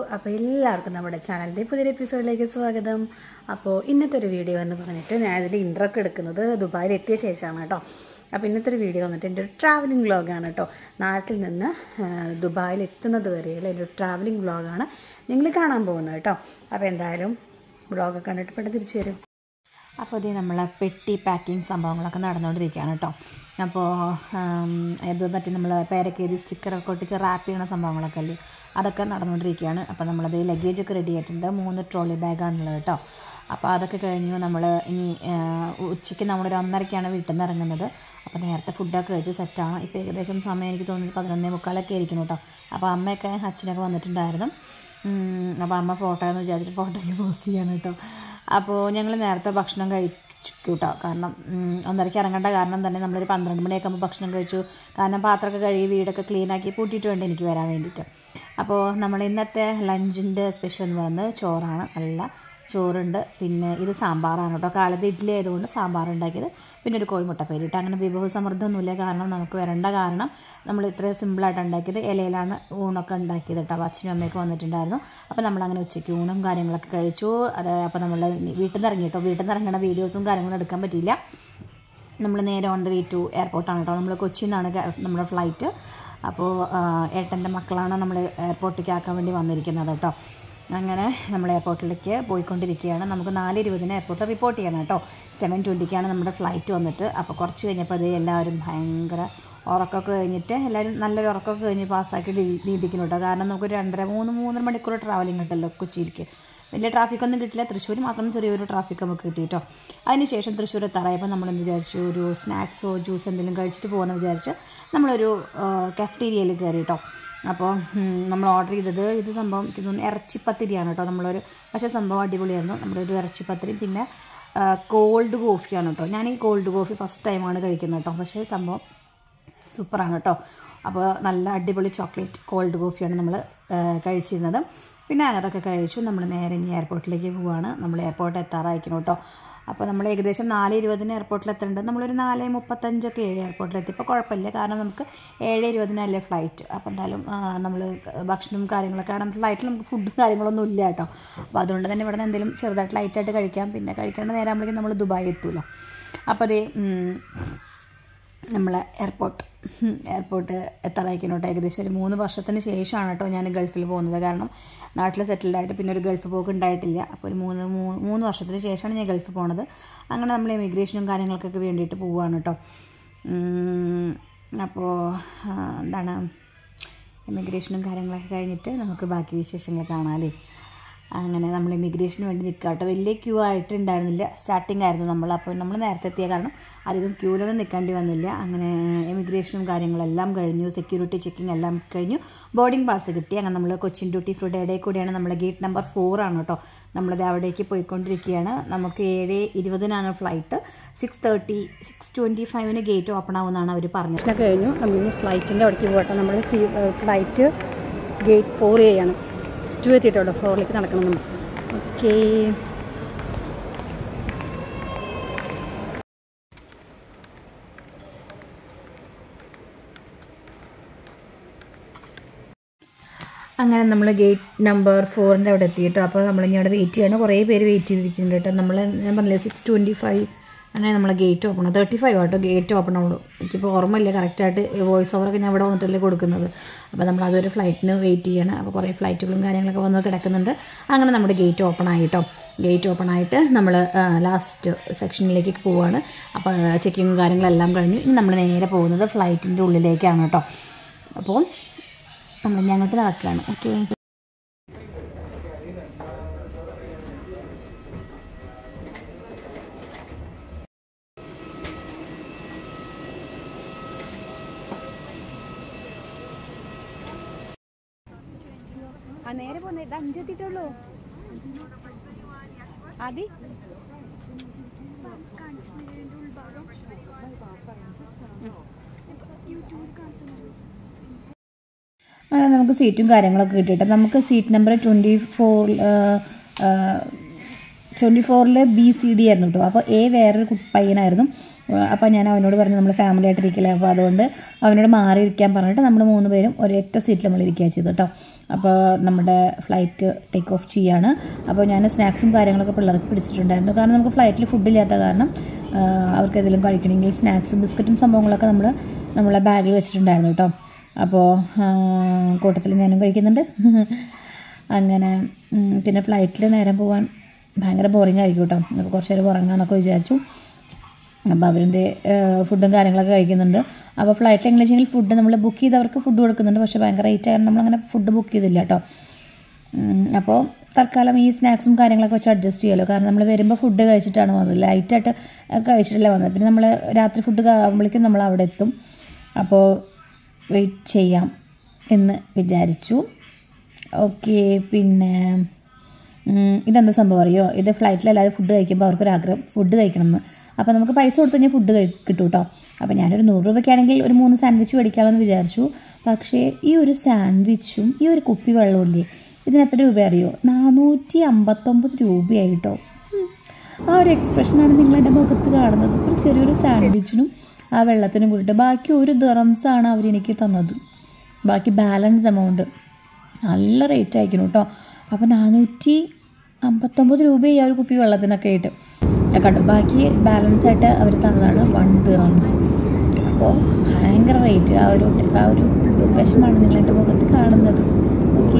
അപ്പോൾ എല്ലാവർക്കും നമ്മുടെ ചാനലിൻ്റെ പുതിയൊരു എപ്പിസോഡിലേക്ക് സ്വാഗതം അപ്പോൾ ഇന്നത്തെ ഒരു വീഡിയോ എന്ന് പറഞ്ഞിട്ട് ഞാൻ ഇതിൻ്റെ ഇൻട്രോ ഒക്കെ എടുക്കുന്നത് ദുബായിൽ എത്തിയ ശേഷമാണ് കേട്ടോ അപ്പോൾ ഇന്നത്തെ ഒരു വീഡിയോ വന്നിട്ട് എൻ്റെ ഒരു ട്രാവലിംഗ് വ്ളോഗാണ് കേട്ടോ നാട്ടിൽ നിന്ന് ആ, ദുബായിൽ എത്തുന്നത് വരെയുള്ള എൻ്റെ ഒരു ട്രാവലിംഗ് വ്ളോഗാണ് നിങ്ങൾ കാണാൻ പോകുന്നത് കേട്ടോ അപ്പോൾ എന്തായാലും വ്ളോഗൊക്കെ കണ്ടിട്ട് പെട്ടെന്ന് തിരിച്ചു വരും അപ്പോൾ ഇത് നമ്മൾ പെട്ടി പാക്കിംഗ് സംഭവങ്ങളൊക്കെ നടന്നുകൊണ്ടിരിക്കുകയാണ് കേട്ടോ അപ്പോൾ ഇത് മറ്റേ നമ്മൾ പേരൊക്കെ എഴുതി സ്റ്റിക്കറൊക്കെ ഒട്ടിച്ച് റാപ്പ് ചെയ്യണ സംഭവങ്ങളൊക്കെ അല്ലേ അതൊക്കെ നടന്നുകൊണ്ടിരിക്കുകയാണ് അപ്പോൾ നമ്മളത് ലഗേജൊക്കെ റെഡി ആയിട്ടുണ്ട് മൂന്ന് ട്രോളി ബാഗാണുള്ളത് കേട്ടോ അപ്പോൾ അതൊക്കെ കഴിഞ്ഞു നമ്മൾ ഇനി ആ, ഉച്ചയ്ക്ക് നമ്മളൊരു ഒന്നരയ്ക്കാണ് വീട്ടിൽ നിന്ന് ഇറങ്ങുന്നത് അപ്പോൾ നേരത്തെ ഫുഡൊക്കെ കഴിച്ച് സെറ്റാണ് ഇപ്പോൾ ഏകദേശം സമയം എനിക്ക് തോന്നുന്നത് പതിനൊന്നേ മുക്കാലൊക്കെ ആയിരിക്കും കേട്ടോ അപ്പോൾ അമ്മയൊക്കെ അച്ഛനൊക്കെ വന്നിട്ടുണ്ടായിരുന്നു ഉം, അപ്പോൾ അമ്മ ഫോട്ടോ എന്ന് വിചാരിച്ചിട്ട് ഫോട്ടോയ്ക്ക് പോസ്റ്റ് ചെയ്യാണ് കേട്ടോ അപ്പോൾ ഞങ്ങൾ നേരത്തെ ഭക്ഷണം കഴിച്ചു കേട്ടോ കാരണം ഉം, ഒന്നരയ്ക്ക് ഇറങ്ങേണ്ട കാരണം തന്നെ നമ്മളൊരു പന്ത്രണ്ട് മണിയൊക്കെ ആകുമ്പോൾ ഭക്ഷണം കഴിച്ചു കാരണം പാത്രമൊക്കെ കഴുകി വീടൊക്കെ ക്ലീൻ ആക്കി പൂട്ടിയിട്ട് വേണ്ട എനിക്ക് വരാൻ വേണ്ടിയിട്ട് അപ്പോൾ നമ്മൾ ഇന്നത്തെ ലഞ്ചിൻ്റെ സ്പെഷ്യൽ എന്ന് പറയുന്നത് ചോറാണ് നല്ല ചോറുണ്ട് പിന്നെ ഇത് സാമ്പാറാണ് കേട്ടോ കാലത്ത് ഇഡ്ഡലി ആയതുകൊണ്ട് സാമ്പാർ ഉണ്ടാക്കിയത് പിന്നെ ഒരു കോഴിമുട്ടപ്പേരി ഇട്ട് അങ്ങനെ വിഭവ സമൃദ്ധമൊന്നുമില്ല കാരണം നമുക്ക് വരേണ്ട കാരണം നമ്മൾ ഇത്രയും സിമ്പിളായിട്ട് ഉണ്ടാക്കിയത് ഇലയിലാണ് ഊണൊക്കെ ഉണ്ടാക്കിയത് കേട്ടോ അപ്പോൾ അച്ഛനും അമ്മയൊക്കെ വന്നിട്ടുണ്ടായിരുന്നു അപ്പോൾ നമ്മളങ്ങനെ ഉച്ചയ്ക്ക് ഊണും കാര്യങ്ങളൊക്കെ കഴിച്ചു അത് അപ്പോൾ നമ്മൾ വീട്ടിൽ നിന്ന് ഇറങ്ങി കേട്ടോ വീട്ടിൽ നിന്ന് ഇറങ്ങുന്ന വീഡിയോസും കാര്യങ്ങളും എടുക്കാൻ പറ്റിയില്ല നമ്മൾ നേരെ ഓൺ ദ വേ ടു എയർപോർട്ടാണ് കേട്ടോ നമ്മൾ കൊച്ചിയിൽ നിന്നാണ് ക- നമ്മുടെ ഫ്ലൈറ്റ് അപ്പോൾ ഏട്ടൻ്റെ മക്കളാണ് നമ്മൾ എയർപോർട്ടിലേക്ക് ആക്കാൻ വേണ്ടി വന്നിരിക്കുന്നത് കേട്ടോ അങ്ങനെ നമ്മൾ എയർപോർട്ടിലേക്ക് പോയിക്കൊണ്ടിരിക്കുകയാണ് നമുക്ക് നാല് ഇരുപതിന് എയർപോർട്ടിൽ റിപ്പോർട്ട് ചെയ്യണം കേട്ടോ സെവൻ ട്വൻറ്റിക്കാണ് നമ്മുടെ ഫ്ലൈറ്റ് വന്നിട്ട് അപ്പോൾ കുറച്ച് കഴിഞ്ഞപ്പോൾ അത് എല്ലാവരും ഭയങ്കര ഉറക്കമൊക്കെ കഴിഞ്ഞിട്ട് എല്ലാവരും നല്ലൊരു ഉറക്കമൊക്കെ കഴിഞ്ഞ് പാസ്സാക്കി നീട്ടിക്കുന്നു കേട്ടോ കാരണം നമുക്ക് രണ്ടര മൂന്ന് മൂന്നര മണിക്കൂർ ട്രാവലിംഗ് ഉണ്ടല്ലോ കൊച്ചിയിലേക്ക് വലിയ ട്രാഫിക് ഒന്നും കിട്ടില്ല തൃശ്ശൂർ മാത്രം ചെറിയൊരു ട്രാഫിക് നമുക്ക് കിട്ടി കേട്ടോ അതിനുശേഷം തൃശ്ശൂർ എത്താറായപ്പോൾ നമ്മളെന്ത് വിചാരിച്ചു ഒരു സ്നാക്സോ ജ്യൂസ് എന്തെങ്കിലും കഴിച്ചിട്ട് പോകാമെന്ന് വിചാരിച്ച് നമ്മളൊരു കഫ്റ്റീരിയയിൽ കയറി കേട്ടോ അപ്പോൾ ഉം, നമ്മൾ ഓർഡർ ചെയ്തത് ഇത് സംഭവം എനിക്ക് തോന്നുന്നു ഇറച്ചിപ്പത്തിരിയാണ് കേട്ടോ നമ്മളൊരു പക്ഷേ സംഭവം അടിപൊളിയായിരുന്നു നമ്മുടെ ഒരു ഇറച്ചിപ്പത്തിരി പിന്നെ കോൾഡ് കോഫിയാണ് കേട്ടോ ഞാൻ ഈ കോൾഡ് കോഫി ഫസ്റ്റ് ടൈമാണ് കഴിക്കുന്നത് കേട്ടോ പക്ഷേ സംഭവം സൂപ്പറാണ് കേട്ടോ അപ്പോൾ നല്ല അടിപൊളി ചോക്ലേറ്റ് കോൾഡ് കോഫിയാണ് നമ്മൾ കഴിച്ചിരുന്നത് പിന്നെ അതൊക്കെ കഴിച്ചു നമ്മൾ നേരെ ഇനി എയർപോർട്ടിലേക്ക് പോവുകയാണ് നമ്മൾ എയർപോർട്ട് എത്താറായിരിക്കണം കേട്ടോ അപ്പോൾ നമ്മൾ ഏകദേശം നാല് ഇരുപതിന് എയർപോർട്ടിൽ എത്തേണ്ടത് നമ്മളൊരു നാല് മുപ്പത്തഞ്ചൊക്കെ ഏഴ് എയർപോർട്ടിൽ എത്തി ഇപ്പോൾ കുഴപ്പമില്ല കാരണം നമുക്ക് ഏഴ് ഇരുപതിനല്ലേ ഫ്ലൈറ്റ് അപ്പോൾ എന്തായാലും നമ്മൾ ഭക്ഷണവും കാര്യങ്ങളൊക്കെ കാരണം ഫ്ലൈറ്റിൽ നമുക്ക് ഫുഡും കാര്യങ്ങളൊന്നും ഇല്ല കേട്ടോ അപ്പോൾ അതുകൊണ്ട് തന്നെ ഇവിടെ നിന്ന് എന്തെങ്കിലും ചെറുതായിട്ട് ലൈറ്റായിട്ട് കഴിക്കാം പിന്നെ കഴിക്കേണ്ട നേരമാകുമ്പോഴേക്കും നമ്മൾ ദുബായ് എത്തുമല്ലോ അപ്പോൾ അതേ നമ്മളെ എയർപോർട്ട് എയർപോർട്ട് എത്താറായിരിക്കണം കേട്ടോ ഏകദേശം ഒരു മൂന്ന് വർഷത്തിന് ശേഷമാണ് കേട്ടോ ഞാൻ ഗൾഫിൽ പോകുന്നത് കാരണം നാട്ടിൽ സെറ്റിൽഡായിട്ട് പിന്നെ ഒരു ഗൾഫ് പോക്ക് ഉണ്ടായിട്ടില്ല അപ്പോൾ ഒരു മൂന്ന് മൂ- മൂന്ന് വർഷത്തിന് ശേഷമാണ് ഞാൻ ഗൾഫിൽ പോണത് അങ്ങനെ നമ്മൾ ഇമിഗ്രേഷനും കാര്യങ്ങൾക്കൊക്കെ വേണ്ടിയിട്ട് പോവുകയാണ് കേട്ടോ ഉം, അപ്പോൾ ആ, എന്താണ് ഇമിഗ്രേഷനും കാര്യങ്ങളൊക്കെ കഴിഞ്ഞിട്ട് നമുക്ക് ബാക്കി വിശേഷങ്ങൾ കാണാമല്ലേ അങ്ങനെ നമ്മൾ ഇമിഗ്രേഷന് വേണ്ടി നിൽക്കുക കേട്ടോ വലിയ ക്യൂ ആയിട്ടുണ്ടായിരുന്നില്ല സ്റ്റാർട്ടിംഗ് ആയിരുന്നു നമ്മൾ അപ്പോൾ നമ്മൾ നേരത്തെ എത്തിയ കാരണം അധികം ക്യൂലൊന്നും നിൽക്കേണ്ടി വന്നില്ല അങ്ങനെ ഇമിഗ്രേഷനും കാര്യങ്ങളെല്ലാം കഴിഞ്ഞു സെക്യൂരിറ്റി ചെക്കിംഗ് എല്ലാം കഴിഞ്ഞു ബോർഡിംഗ് പാസ് കിട്ടി അങ്ങനെ നമ്മൾ കൊച്ചിൻ ഡ്യൂട്ടി ഫ്രീയുടെ ഇടയിൽ കൂടിയാണ് നമ്മുടെ ഗേറ്റ് നമ്പർ ഫോർ ആണ് കേട്ടോ നമ്മളത് അവിടേക്ക് പോയിക്കൊണ്ടിരിക്കുകയാണ് നമുക്ക് ഏഴ് ഇരുപതിനാണ് flight six thirty six twenty ഫൈവിന് ഗേറ്റ് ഓപ്പൺ ആവുമെന്നാണ് അവർ പറഞ്ഞത് ഭക്ഷണം കഴിഞ്ഞു നമ്മളിനി ഫ്ലൈറ്റിൻ്റെ അവിടേക്ക് പോകട്ടെ നമ്മൾ ഫ്ലൈറ്റ് ഗേറ്റ് ഫോർ എ ആണ് ടു എത്തിയിട്ടുള്ളൂ ഫോറിലേക്ക് നടക്കണം നമ്മൾ ഓക്കേ അങ്ങനെ നമ്മൾ ഗേറ്റ് നമ്പർ ഫോറിൻ്റെ അവിടെ എത്തിയിട്ടോ അപ്പോൾ നമ്മളിനി അവിടെ വെയിറ്റ് ചെയ്യണം കുറേ പേര് വെയിറ്റ് ചെയ്തിരിക്കുന്നുണ്ട് കേട്ടോ നമ്മൾ ഞാൻ പറഞ്ഞില്ലേ സിക്സ് ട്വൻറ്റി ഫൈവ് അങ്ങനെ നമ്മളെ ഗേറ്റ് ഓപ്പൺ തേർട്ടി ഫൈവ് ആട്ടോ ഗേറ്റ് ഓപ്പൺ ആവുള്ളൂ എനിക്കിപ്പോൾ ഓർമ്മയില്ല കറക്റ്റായിട്ട് വോയിസ് ഓവറൊക്കെ ഞാൻ ഇവിടെ വന്നിട്ടല്ലേ കൊടുക്കുന്നത് അപ്പോൾ നമ്മൾ അതൊരു ഫ്ലൈറ്റിന് വെയിറ്റ് ചെയ്യണം അപ്പോൾ കുറേ ഫ്ലൈറ്റുകളും കാര്യങ്ങളൊക്കെ വന്ന് കിടക്കുന്നുണ്ട് അങ്ങനെ നമ്മുടെ ഗേറ്റ് ഓപ്പൺ ആയിട്ടോ ഗേറ്റ് ഓപ്പൺ ആയിട്ട് നമ്മൾ ലാസ്റ്റ് സെക്ഷനിലേക്ക് പോവുകയാണ് അപ്പോൾ ചെക്കിങ്ങും കാര്യങ്ങളെല്ലാം കഴിഞ്ഞു ഇനി നമ്മൾ നേരെ പോകുന്നത് ഫ്ലൈറ്റിൻ്റെ ഉള്ളിലേക്കാണ് കേട്ടോ അപ്പോൾ നമ്മൾ ഇനി അങ്ങോട്ട് നടക്കുകയാണ് ഓക്കെ ആ നേരെ പോന്നെ ഇത് അഞ്ചെത്തിട്ടുള്ളൂ ആദി അങ്ങനെ നമുക്ക് സീറ്റും കാര്യങ്ങളൊക്കെ കിട്ടിയിട്ട് നമുക്ക് seat number twenty four twenty ഫോറിൽ ബി സി ഡി ആയിരുന്നു കേട്ടോ അപ്പോൾ എ വേറൊരു കു- പയ്യനായിരുന്നു അപ്പോൾ ഞാൻ അവനോട് പറഞ്ഞു നമ്മൾ ഫാമിലി ആയിട്ടിരിക്കില്ല അപ്പോൾ അതുകൊണ്ട് അവനോട് മാറി ഇരിക്കാൻ പറഞ്ഞിട്ട് നമ്മൾ മൂന്ന് പേരും ഒരൊറ്റ സീറ്റിൽ നമ്മൾ ഇരിക്കുക ചെയ്തു കേട്ടോ അപ്പോൾ നമ്മുടെ ഫ്ലൈറ്റ് ടേക്ക് ഓഫ് ചെയ്യാണ് അപ്പോൾ ഞാൻ സ്നാക്സും കാര്യങ്ങളൊക്കെ പിള്ളേർക്ക് പിടിച്ചിട്ടുണ്ടായിരുന്നു കാരണം നമുക്ക് ഫ്ലൈറ്റിൽ ഫുഡില്ലാത്ത കാരണം ആ, അവർക്ക് എന്തെങ്കിലും കഴിക്കണമെങ്കിൽ സ്നാക്സും ബിസ്ക്കറ്റും സംഭവങ്ങളൊക്കെ നമ്മൾ നമ്മളെ ബാഗിൽ വെച്ചിട്ടുണ്ടായിരുന്നു കേട്ടോ അപ്പോൾ കൂട്ടത്തിൽ ഞാനും കഴിക്കുന്നുണ്ട് അങ്ങനെ ഉം, പിന്നെ ഫ്ലൈറ്റിൽ നേരം പോകാൻ ഭയങ്കര ബോറിംഗ് ആയിരിക്കും കേട്ടോ അപ്പോൾ കുറച്ച് നേരം ഉറങ്ങാമെന്നൊക്കെ വിചാരിച്ചു അപ്പോൾ അവരിൻ്റെ ഫുഡും കാര്യങ്ങളൊക്കെ കഴിക്കുന്നുണ്ട് അപ്പോൾ ഫ്ലൈറ്റ് എങ്ങനെ വെച്ചെങ്കിൽ ഫുഡ് നമ്മൾ ബുക്ക് ചെയ്തവർക്ക് ഫുഡ് കൊടുക്കുന്നുണ്ട് പക്ഷേ ഭയങ്കര റേറ്റ് ആയിരുന്നു നമ്മളങ്ങനെ ഫുഡ് ബുക്ക് ചെയ്തില്ല കേട്ടോ ഉം, അപ്പോൾ തൽക്കാലം ഈ സ്നാക്സും കാര്യങ്ങളൊക്കെ വെച്ച് അഡ്ജസ്റ്റ് ചെയ്യുമല്ലോ കാരണം നമ്മൾ വരുമ്പോൾ ഫുഡ് കഴിച്ചിട്ടാണ് വന്നത് ലൈറ്റായിട്ട് കഴിച്ചിട്ടല്ലേ വന്നത് പിന്നെ നമ്മൾ രാത്രി ഫുഡ് ആകുമ്പോഴേക്കും നമ്മൾ അവിടെ എത്തും അപ്പോൾ വെയിറ്റ് ചെയ്യാം എന്ന് വിചാരിച്ചു ഓക്കെ പിന്നെ ഉം, ഇതെന്താ സംഭവം അറിയോ ഇത് ഫ്ലൈറ്റിൽ എല്ലാവരും ഫുഡ് കഴിക്കുമ്പോൾ അവർക്കൊരാഗ്രഹം ഫുഡ് കഴിക്കണം എന്ന് അപ്പോൾ നമുക്ക് പൈസ കൊടുത്തു കഴിഞ്ഞാൽ ഫുഡ് കഴി കിട്ടും കേട്ടോ അപ്പോൾ ഞാനൊരു നൂറ് രൂപയ്ക്കാണെങ്കിൽ ഒരു മൂന്ന് സാൻഡ്വിച്ച് മേടിക്കാമെന്ന് വിചാരിച്ചു പക്ഷേ ഈ ഒരു സാൻഡ്വിച്ചും ഈ ഒരു കുപ്പി വെള്ളവും ഇല്ലേ ഇതിന് എത്ര രൂപ അറിയോ നാനൂറ്റി അമ്പത്തൊമ്പത് രൂപയായിട്ടോ ഉം. ആ ഒരു എക്സ്പ്രഷനാണ് നിങ്ങൾ എൻ്റെ മുഖത്ത് കാണുന്നത് ഒരു ചെറിയൊരു സാൻഡ്വിച്ചിനും ആ വെള്ളത്തിനും കൂടിയിട്ട് ബാക്കി ഒരു ദിറംസാണ് അവരെനിക്ക് തന്നത് ബാക്കി ബാലൻസ് എമൗണ്ട് നല്ല റേറ്റ് ആയിരിക്കണം കേട്ടോ അപ്പോൾ നാനൂറ്റി അമ്പത്തൊമ്പത് രൂപയായി ആ ഒരു കുപ്പി വെള്ളത്തിനൊക്കെ ആയിട്ട് ഞാൻ കണ്ടു ബാക്കി ബാലൻസ് ആയിട്ട് അവർ തന്നതാണ് വൺ ദിറംസ് അപ്പോൾ ഭയങ്കര റേറ്റ് ആ ഒരു ആ ഒരു വിഷമാണ് നിങ്ങൾ എൻ്റെ മുഖത്ത് കാണുന്നത് ഓക്കേ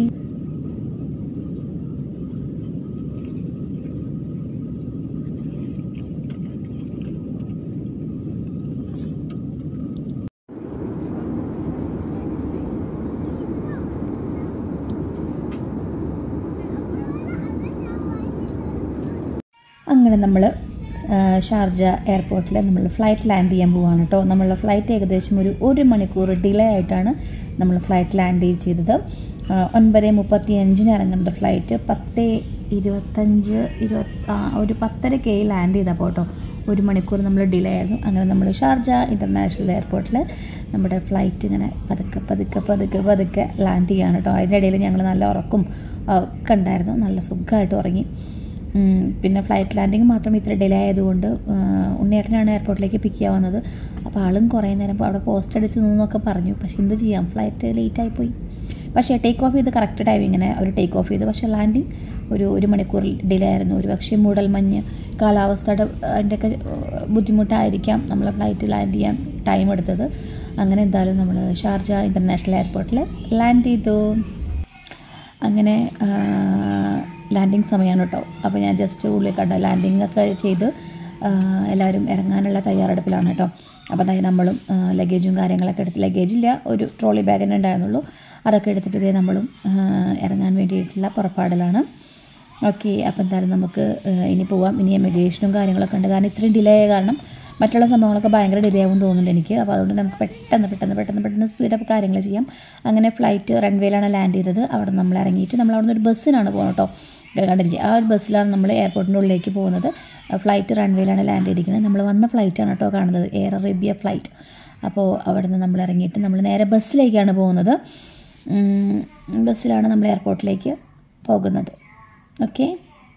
അങ്ങനെ നമ്മൾ ഷാർജ എയർപോർട്ടിൽ നമ്മൾ ഫ്ലൈറ്റ് ലാൻഡ് ചെയ്യാൻ പോവാണ് കേട്ടോ നമ്മളുടെ ഫ്ലൈറ്റ് ഏകദേശം ഒരു ഒരു മണിക്കൂർ ഡിലേ ആയിട്ടാണ് നമ്മൾ ഫ്ലൈറ്റ് ലാൻഡ് ചെയ്തത് ആ, ഒൻപത് മുപ്പത്തി അഞ്ചിന് ഇറങ്ങേണ്ട ഫ്ലൈറ്റ് പത്ത് ഇരുപത്തഞ്ച് ഇരുപത്തി ആ, ഒരു പത്തരക്ക് ലാൻഡ് ചെയ്തപ്പോൾ കേട്ടോ ഒരു മണിക്കൂർ നമ്മൾ ഡിലേ ആയിരുന്നു അങ്ങനെ നമ്മൾ ഷാർജ ഇൻ്റർനാഷണൽ എയർപോർട്ടിൽ നമ്മുടെ ഫ്ലൈറ്റ് ഇങ്ങനെ പതുക്കെ പതുക്കെ പതുക്കെ പതുക്കെ ലാൻഡ് ചെയ്യാണ് കേട്ടോ അതിൻ്റെ ഇടയിൽ ഞങ്ങൾ നല്ല ഉറക്കും ആ, ഒക്കെ ഉണ്ടായിരുന്നു നല്ല സുഖമായിട്ട് ഉറങ്ങി ഉം, പിന്നെ ഫ്ലൈറ്റ് ലാൻഡിങ് മാത്രം ഇത്ര ഡിലേ ആയതുകൊണ്ട് ആ, ഉണ്ണിയേട്ടനാണ് എയർപോർട്ടിലേക്ക് പിക്ക് ചെയ്യാൻ വന്നത് അപ്പോൾ ആളും കുറേ നേരം അവിടെ പോസ്റ്റ് അടിച്ച് നിന്നൊക്കെ പറഞ്ഞു പക്ഷേ എന്ത് ചെയ്യാം ഫ്ലൈറ്റ് ലേറ്റ് ആയിപ്പോയി പക്ഷേ ടേക്ക് ഓഫ് ചെയ്ത് കറക്റ്റ് ടൈമിങ്ങിന് അവർ ടേക്ക് ഓഫ് ചെയ്തു പക്ഷേ ലാൻഡിങ് ഒരു ഒരു മണിക്കൂർ ഡിലേ ആയിരുന്നു ഒരു പക്ഷേ മൂടൽമഞ്ഞ് കാലാവസ്ഥയുടെ അതിൻ്റെയൊക്കെ ബുദ്ധിമുട്ടായിരിക്കാം നമ്മളെ ഫ്ലൈറ്റ് ലാൻഡ് ചെയ്യാൻ ടൈം എടുത്തത് അങ്ങനെ എന്തായാലും നമ്മൾ ഷാർജ ഇൻ്റർനാഷണൽ എയർപോർട്ടിൽ ലാൻഡ് ചെയ്തു അങ്ങനെ ലാൻഡിങ് സമയമാണ് കേട്ടോ അപ്പോൾ ഞാൻ ജസ്റ്റ് ഉള്ളിൽ കണ്ട ലാൻഡിങ് ഒക്കെ ചെയ്ത് ആ, എല്ലാവരും ഇറങ്ങാനുള്ള തയ്യാറെടുപ്പിലാണ് കേട്ടോ അപ്പോൾ അതായത് നമ്മളും ലഗേജും കാര്യങ്ങളൊക്കെ എടുത്ത് ലഗേജില്ല ഒരു ട്രോളി ബാഗ് തന്നെ ഉണ്ടായിരുന്നുള്ളൂ അതൊക്കെ എടുത്തിട്ട് ഇതേ നമ്മളും ആ, ഇറങ്ങാൻ വേണ്ടിയിട്ടുള്ള പുറപ്പാടിലാണ് ഓക്കെ അപ്പോൾ എന്തായാലും നമുക്ക് ആ, ഇനി പോവാം ഇനി എമിഗ്രേഷനും കാര്യങ്ങളൊക്കെ ഉണ്ട് കാരണം ഇത്രയും ഡിലേ ആയ കാരണം മറ്റുള്ള സംഭവങ്ങളൊക്കെ ഭയങ്കര ഡിലേ ആവും തോന്നുന്നുണ്ട് എനിക്ക് അപ്പോൾ അതുകൊണ്ട് നമുക്ക് പെട്ടെന്ന് പെട്ടെന്ന് പെട്ടെന്ന് പെട്ടെന്ന് സ്പീഡപ്പ് കാര്യങ്ങൾ ചെയ്യാം അങ്ങനെ ഫ്ലൈറ്റ് റൺവേയിലാണ് ലാൻഡ് ചെയ്തത് അവിടെ നമ്മൾ ഇറങ്ങിയിട്ട് നമ്മൾ അവിടെ നിന്ന് ഒരു ബസ്സിനാണ് പോകുന്നത് കേട്ടോ കണ്ടില്ലേ ആ ഒരു ബസ്സിലാണ് നമ്മൾ എയർപോർട്ടിൻ്റെ ഉള്ളിലേക്ക് പോകുന്നത് ഫ്ലൈറ്റ് റൺവേയിലാണ് ലാൻഡ് ചെയ്തിരിക്കുന്നത് നമ്മൾ വന്ന ഫ്ലൈറ്റാണ് കേട്ടോ കാണുന്നത് എയർ അറേബ്യ ഫ്ലൈറ്റ് അപ്പോൾ അവിടെ നിന്ന് നമ്മൾ ഇറങ്ങിയിട്ട് നമ്മൾ നേരെ ബസ്സിലേക്കാണ് പോകുന്നത് ഉം, ബസ്സിലാണ് നമ്മൾ എയർപോർട്ടിലേക്ക് പോകുന്നത് ഓക്കെ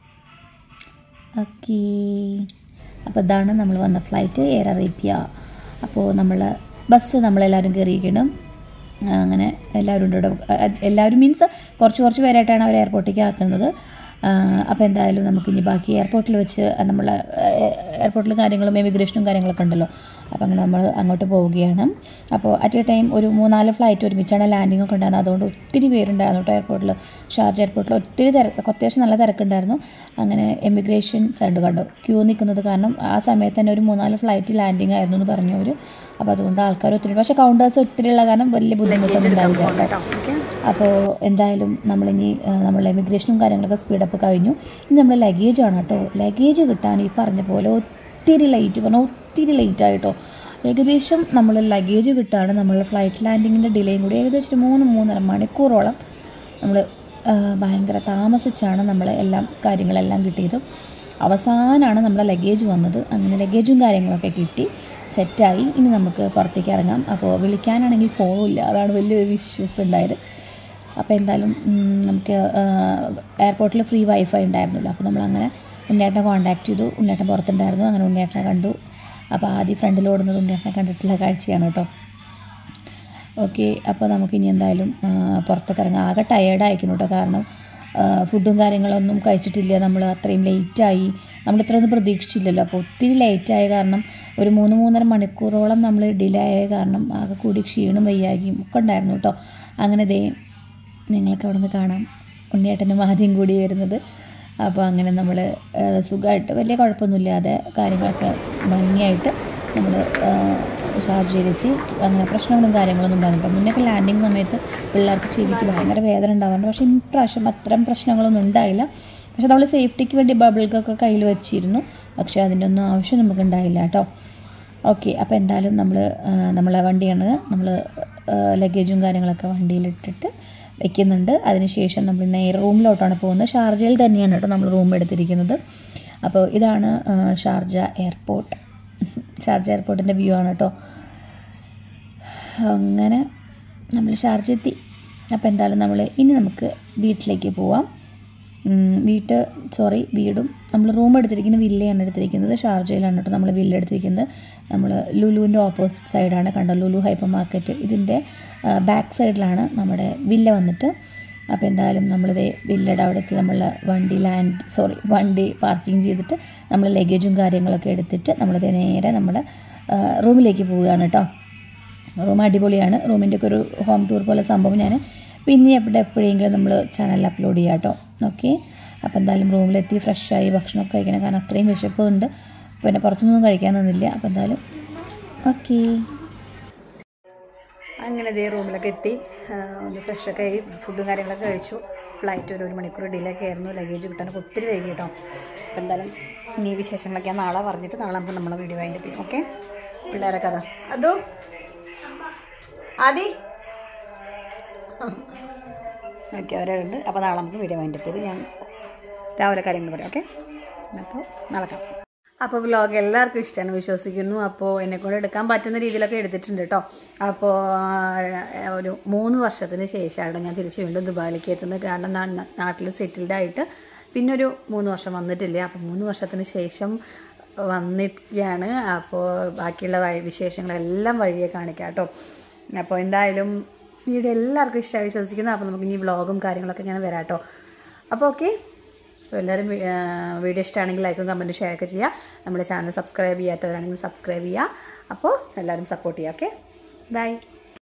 ഓക്കേ അപ്പോൾ ഇതാണ് നമ്മൾ വന്ന ഫ്ലൈറ്റ് എയർ അറേബ്യ അപ്പോൾ നമ്മൾ ബസ് നമ്മളെല്ലാവരും കയറിയിരിക്കണം ആ, അങ്ങനെ എല്ലാവരും ഉണ്ട് ഇവിടെ അ- എല്ലാവരും മീൻസ് കുറച്ച് കുറച്ച് പേരായിട്ടാണ് അവർ എയർപോർട്ടിലേക്ക് ആക്കുന്നത് അപ്പോൾ എന്തായാലും നമുക്ക് ഇനി ബാക്കി എയർപോർട്ടിൽ വെച്ച് നമ്മൾ എയർപോർട്ടിൽ കാര്യങ്ങളും എമിഗ്രേഷനും കാര്യങ്ങളൊക്കെ ഉണ്ടല്ലോ അപ്പോൾ അങ്ങനെ നമ്മൾ അങ്ങോട്ട് പോവുകയാണ് അപ്പോൾ അറ്റ് എ ടൈം ഒരു മൂന്നാല് ഫ്ലൈറ്റ് ഒരുമിച്ചാണ് ലാൻഡിംഗ് ഒക്കെ ഉണ്ടായിരുന്നത് അതുകൊണ്ട് ഒത്തിരി പേരുണ്ടായിരുന്നു കേട്ടോ എയർപോർട്ടിൽ ഷാർജ എയർപോർട്ടിൽ ഒത്തിരി തിരക്ക് അത്യാവശ്യം നല്ല തിരക്കുണ്ടായിരുന്നു അങ്ങനെ എമിഗ്രേഷൻ സൈഡ് കണ്ടു ക്യൂ നിൽക്കുന്നത് കാരണം ആ സമയത്ത് തന്നെ ഒരു മൂന്നാല് ഫ്ലൈറ്റ് ലാൻഡിങ് ആയിരുന്നു എന്ന് പറഞ്ഞു അവർ അപ്പോൾ അതുകൊണ്ട് ആൾക്കാർ ഒത്തിരി പക്ഷേ കൗണ്ടേഴ്സ് ഒത്തിരി ഉള്ള കാരണം വലിയ ബുദ്ധിമുട്ടൊന്നും ഉണ്ടാവില്ല കേട്ടോ അപ്പോൾ എന്തായാലും നമ്മളിനി ആ, നമ്മൾ എമിഗ്രേഷനും കാര്യങ്ങളൊക്കെ സ്പീഡപ്പ് കഴിഞ്ഞു ഇനി നമ്മൾ ലഗേജാണ് കേട്ടോ ലഗേജ് കിട്ടാൻ ഈ പറഞ്ഞ പോലെ ഒത്തിരി ലേറ്റ് പറഞ്ഞാൽ ഒത്തിരി ലേറ്റ് ആയിട്ടോ ഏകദേശം നമ്മൾ ലഗേജ് കിട്ടാണ് നമ്മൾ ഫ്ലൈറ്റ് ലാൻഡിങ്ങിൻ്റെ ഡിലേയും കൂടി ഏകദേശം ഒരു മൂന്ന് മൂന്നര മണിക്കൂറോളം നമ്മൾ ഭയങ്കര താമസിച്ചാണ് നമ്മൾ എല്ലാം കാര്യങ്ങളെല്ലാം കിട്ടിയത് അവസാനമാണ് നമ്മളെ ലഗേജ് വന്നത് അങ്ങനെ ലഗേജും കാര്യങ്ങളൊക്കെ കിട്ടി സെറ്റായി ഇനി നമുക്ക് പുറത്തേക്ക് ഇറങ്ങാം അപ്പോൾ വിളിക്കാനാണെങ്കിൽ ഫോണും ഇല്ല അതാണ് വലിയൊരു ഇഷ്യൂസ് ഉണ്ടായത് അപ്പോൾ എന്തായാലും ഉം, നമുക്ക് എയർപോർട്ടിൽ ഫ്രീ വൈഫൈ ഉണ്ടായിരുന്നല്ലോ അപ്പോൾ നമ്മൾ അങ്ങനെ ഉണ്ണിയേട്ടനെ കോൺടാക്ട് ചെയ്തു ഉണ്ണിയേട്ടൻ പുറത്തുണ്ടായിരുന്നു അങ്ങനെ ഉണ്ണിയേട്ടനെ കണ്ടു അപ്പോൾ ആദ്യം ഫ്രണ്ടിൽ ഓടുന്നത് ഉണ്ണിയേട്ടനെ കണ്ടിട്ടുള്ള കാഴ്ചയാണ് കേട്ടോ ഓക്കെ അപ്പോൾ നമുക്ക് ഇനി എന്തായാലും ആ, പുറത്തൊക്കെ ഇറങ്ങാം ആകെ ടയേർഡ് ആയിരിക്കുന്നു കേട്ടോ കാരണം ആ, ഫുഡും കാര്യങ്ങളൊന്നും കഴിച്ചിട്ടില്ല നമ്മൾ അത്രയും ലേറ്റായി നമ്മൾ ഇത്രയൊന്നും പ്രതീക്ഷിച്ചില്ലല്ലോ അപ്പോൾ ഒത്തിരി ലേറ്റായ കാരണം ഒരു മൂന്ന് മൂന്നര മണിക്കൂറോളം നമ്മൾ ഡിലേ ആയ കാരണം ആകെ കൂടി ക്ഷീണം വയ്യാകിയും ഒക്കെ ഉണ്ടായിരുന്നു കേട്ടോ അങ്ങനെ ദേ നിങ്ങൾക്ക് അവിടെ നിന്ന് കാണാം ഉണ്ണിയേട്ടനും ആദ്യം കൂടി വരുന്നത് അപ്പോൾ അങ്ങനെ നമ്മൾ സുഖമായിട്ട് വലിയ കുഴപ്പമൊന്നുമില്ലാതെ കാര്യങ്ങളൊക്കെ ഭംഗിയായിട്ട് നമ്മൾ ഷാർജയിലെത്തി അങ്ങനെ പ്രശ്നങ്ങളും കാര്യങ്ങളൊന്നും ഉണ്ടായിരുന്നില്ല മുന്നൊക്കെ ലാൻഡിങ് സമയത്ത് പിള്ളേർക്ക് ചെവിക്ക് ഭയങ്കര വേദന ഉണ്ടാവാറുണ്ട് പക്ഷേ ഇപ്രാവശ്യം അത്തരം പ്രശ്നങ്ങളൊന്നും ഉണ്ടായില്ല പക്ഷേ നമ്മൾ സേഫ്റ്റിക്ക് വേണ്ടി ബബിൾക്കൊക്കെ കയ്യിൽ വെച്ചിരുന്നു പക്ഷേ അതിൻ്റെ ഒന്നും ആവശ്യം നമുക്ക് ഉണ്ടായില്ല കേട്ടോ ഓക്കെ അപ്പോൾ എന്തായാലും നമ്മൾ നമ്മളെ വണ്ടിയാണ് നമ്മൾ ലഗേജും കാര്യങ്ങളൊക്കെ വണ്ടിയിലിട്ടിട്ട് വെക്കുന്നുണ്ട് അതിനുശേഷം നമ്മൾ നേരെ റൂമിലോട്ടാണ് പോകുന്നത് ഷാർജയിൽ തന്നെയാണ് കേട്ടോ നമ്മൾ റൂം എടുത്തിരിക്കുന്നത് അപ്പോൾ ഇതാണ് ആ, ഷാർജ എയർപോർട്ട് ഷാർജ എയർപോർട്ടിൻ്റെ വ്യൂ ആണ് കേട്ടോ അങ്ങനെ നമ്മൾ ഷാർജ എത്തി അപ്പോൾ എന്തായാലും നമ്മൾ ഇനി നമുക്ക് വീട്ടിലേക്ക് പോവാം ഉം, വീട്ട് സോറി വീടും നമ്മൾ റൂം എടുത്തിരിക്കുന്ന വില്ലയാണ് എടുത്തിരിക്കുന്നത് ഷാർജയിലാണ് കേട്ടോ നമ്മൾ വില്ല എടുത്തിരിക്കുന്നത് നമ്മൾ ലുലുവിൻ്റെ ഓപ്പോസിറ്റ് സൈഡാണ് കണ്ടോ ലുലു ഹൈപ്പർ മാർക്കറ്റ് ഇതിൻ്റെ ബാക്ക് സൈഡിലാണ് നമ്മുടെ വില്ല വന്നിട്ട് അപ്പോൾ എന്തായാലും നമ്മളിത് വില്ലയുടെ അവിടെ എത്തി നമ്മൾ വണ്ടി ലാൻഡ് സോറി വണ്ടി പാർക്കിംഗ് ചെയ്തിട്ട് നമ്മൾ ലഗേജും കാര്യങ്ങളൊക്കെ എടുത്തിട്ട് നമ്മളിത് നേരെ നമ്മൾ റൂമിലേക്ക് പോവുകയാണ് കേട്ടോ റൂം അടിപൊളിയാണ് റൂമിൻ്റെ ഒക്കെ ഒരു ഹോം ടൂർ പോലെ സംഭവം ഞാൻ പിന്നെ എവിടെ എപ്പോഴെങ്കിലും നമ്മൾ ചാനലിൽ അപ്ലോഡ് ചെയ്യാം കേട്ടോ ഓക്കെ അപ്പോൾ എന്തായാലും റൂമിലെത്തി ഫ്രഷായി ഭക്ഷണമൊക്കെ കഴിക്കണം കാരണം അത്രയും വിശപ്പുണ്ട് പിന്നെ പുറത്തുനിന്നും കഴിക്കാൻ നിന്നില്ല അപ്പോൾ എന്തായാലും ഓക്കേ അങ്ങനെ ഇതേ റൂമിലൊക്കെ എത്തി ആ, ഒന്ന് ഫ്രഷൊക്കെ ആയി ഫുഡും കാര്യങ്ങളൊക്കെ കഴിച്ചു ഫ്ലൈറ്റ് ഒരു ഒരു മണിക്കൂർ ഡിലേ ഒക്കെ ആയിരുന്നു ലഗേജ് കിട്ടാനൊക്കെ ഒത്തിരി വൈകി കേട്ടോ അപ്പോൾ എന്തായാലും ഇനി വിശേഷങ്ങളൊക്കെ ഞാൻ നാളെ പറഞ്ഞിട്ട് നാളെ നമുക്ക് നമ്മളെ വീഡിയോ അതിൻ്റെ ചെയ്യും ഓക്കെ പിള്ളേരെ കഥ അതോ ആദി ഓക്കെ അവരുണ്ട് അപ്പോൾ നാളെ നമുക്ക് വീഡിയോ അതിൻ്റെ ചെയ്ത് ഞാൻ രാവിലെ കാര്യങ്ങൾ പറയാം ഓക്കെ അപ്പോൾ നാളെ കാണാം അപ്പോൾ വ്ലോഗ് എല്ലാവർക്കും ഇഷ്ടമാണ് വിശ്വസിക്കുന്നു അപ്പോൾ എന്നെ കൊണ്ട് എടുക്കാൻ പറ്റുന്ന രീതിയിലൊക്കെ എടുത്തിട്ടുണ്ട് കേട്ടോ അപ്പോൾ ആ, ഒരു മൂന്ന് വർഷത്തിന് ശേഷമാണ് ഞാൻ തിരിച്ച് വീണ്ടും ദുബായിലേക്ക് എത്തുന്നത് കാരണം ഞാൻ നാട്ടിൽ സെറ്റിൽഡ് ആയിട്ട് പിന്നെ ഒരു മൂന്ന് വർഷം വന്നിട്ടില്ല അപ്പോൾ മൂന്ന് വർഷത്തിന് ശേഷം വന്നിരിക്കുകയാണ് അപ്പോൾ ബാക്കിയുള്ള വഴി വിശേഷങ്ങളെല്ലാം വഴിയെ കാണിക്കാം കേട്ടോ അപ്പോൾ എന്തായാലും വീഡിയോ എല്ലാവർക്കും ഇഷ്ടമായി വിശ്വസിക്കുന്നു അപ്പോൾ നമുക്ക് ഇനി വ്ളോഗും കാര്യങ്ങളൊക്കെ ഞാൻ വരാം കേട്ടോ അപ്പോൾ ഓക്കെ അപ്പോൾ എല്ലാവരും വി- ആ, വീഡിയോ ഇഷ്ടമാണെങ്കിൽ ലൈക്കും കമൻറ്റും ഷെയർ ഒക്കെ ചെയ്യുക നമ്മുടെ ചാനൽ സബ്സ്ക്രൈബ് ചെയ്യാത്തവരാണെങ്കിൽ സബ്സ്ക്രൈബ് ചെയ്യുക അപ്പോൾ എല്ലാവരും സപ്പോർട്ട് ചെയ്യുക ഓക്കെ ബൈ